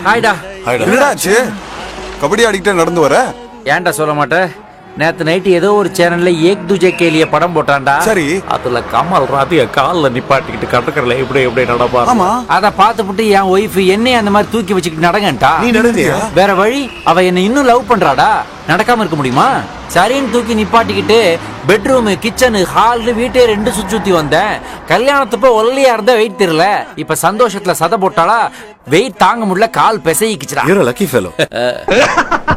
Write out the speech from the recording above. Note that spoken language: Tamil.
ஹாய்டா என்னடா ஆச்சு கபடி ஆடிக்கிட்டே நடந்து வர ஏன்டா சொல்ல மாட்டேன் நேத்து நைட்டு ஏதோ ஒரு சேனல்ல ஏக் துஜே கேலிய படம் போட்டான்டா சரி. அதுல கமல் ராதிய கால்ல நிப்பாட்டிக்கிட்டு கடற்கரையில இப்படி இப்படி நடப்பா ஆமா. அத பார்த்துப்புட்டு என் ஒய்ஃப் என்னைய அந்த மாதிரி தூக்கி வச்சுக்கிட்டு நடங்கன்ட்டா நீ நடந்தியா? வேற வழி அவ என்ன இன்னும் லவ் பண்றாடா நடக்காம இருக்க முடியுமா சரின்னு தூக்கி நிப்பாட்டிக்கிட்டு பெட்ரூம் கிச்சனு ஹால் வீட்டே ரெண்டு சுத்தி சுத்தி வந்தேன் கல்யாணத்தப்ப ஒல்லியா இருந்தா வெயிட் தெரியல இப்ப சந்தோஷத்துல சதை போட்டாளா வெயிட் தாங்க முடியல கால் பிசைக்கிச்சுடா யூர் லக்கி ஃபெலோ